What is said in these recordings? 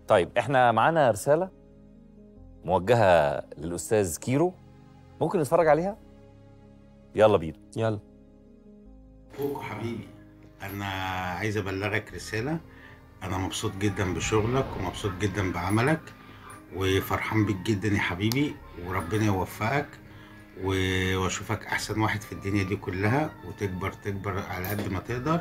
طيب احنا معانا رساله موجهه للاستاذ كيرو ممكن نتفرج عليها يلا بينا يلا كوكو حبيبي انا عايز ابلغك رساله انا مبسوط جدا بشغلك ومبسوط جدا بعملك وفرحان بيك جدا يا حبيبي وربنا يوفقك و- واشوفك احسن واحد في الدنيا دي كلها وتكبر تكبر على قد ما تقدر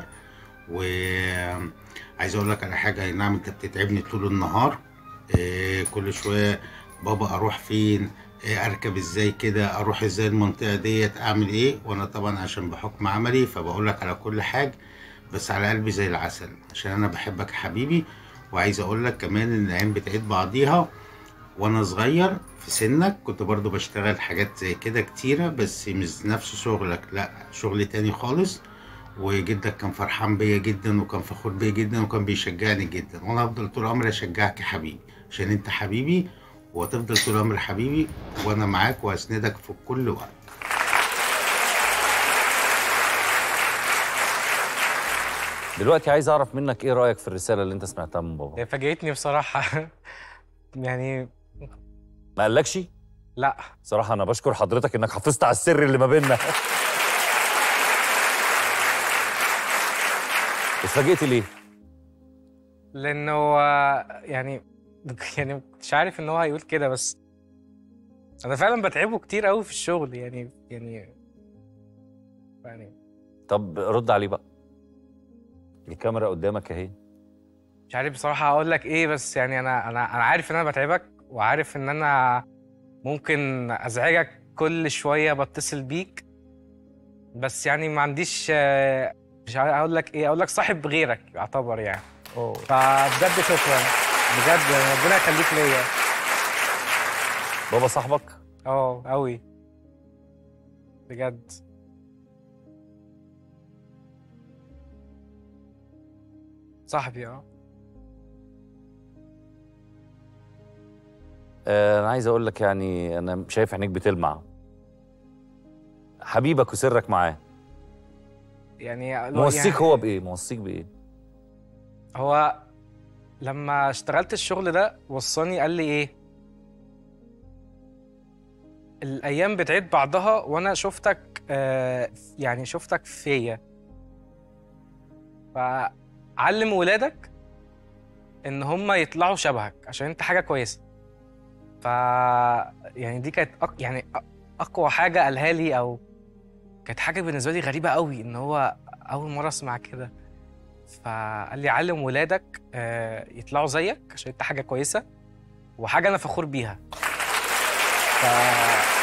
وعايز اقول لك على حاجه أي نعم انت بتتعبني طول النهار إيه، كل شويه بابا اروح فين إيه، اركب ازاي كده اروح ازاي المنطقه ديت اعمل ايه وانا طبعا عشان بحكم عملي فبقول لك على كل حاجه بس على قلبي زي العسل عشان انا بحبك يا حبيبي وعايز اقول لك كمان ان الايام بتعيد بعضيها وانا صغير في سنك كنت برضو بشتغل حاجات زي كده كتيرة بس مش نفس شغلك لا شغل تاني خالص وجدك كان فرحان بيا جدا وكان فخور بيا جدا وكان بيشجعني جدا وانا هفضل طول عمري اشجعك يا حبيبي عشان انت حبيبي وهتفضل طول عمري حبيبي وانا معاك وهسندك في كل وقت دلوقتي عايز اعرف منك ايه رايك في الرساله اللي انت سمعتها من بابا هي فاجئتني بصراحه يعني ما قالكش لا صراحه انا بشكر حضرتك انك حافظت على السر اللي ما بيننا اتفاجئت ليه لانه يعني يعني مش عارف ان هو هيقول كده بس انا فعلا بتعبه كتير قوي في الشغل يعني يعني يعني طب رد عليه بقى الكاميرا قدامك اهي مش عارف بصراحة أقول لك إيه بس يعني أنا أنا أنا عارف إن أنا بتعبك وعارف إن أنا ممكن أزعجك كل شوية بتصل بيك بس يعني ما عنديش آه، مش عارف أقول لك إيه أقول لك صاحب غيرك يعتبر يعني أوه. فبجد شكرا بجد يعني ربنا يخليك ليا بابا صاحبك أه أوي بجد صاحبي اه آه، انا عايز اقول لك يعني انا شايف عينيك بتلمع حبيبك وسرك معاه يعني موصيك يعني هو بايه موصيك بايه هو لما اشتغلت الشغل ده وصاني قال لي ايه الايام بتعيد بعضها وانا شفتك آه يعني شفتك فيا فعلم ولادك ان هم يطلعوا شبهك عشان انت حاجه كويسه ف يعني دي كانت أق... يعني أ- اقوى حاجه قالها لي او كانت حاجه بالنسبه لي غريبه قوي ان هو اول مره اسمع كده فقال لي علم ولادك آه، يطلعوا زيك عشان انت حاجه كويسه وحاجه انا فخور بيها ف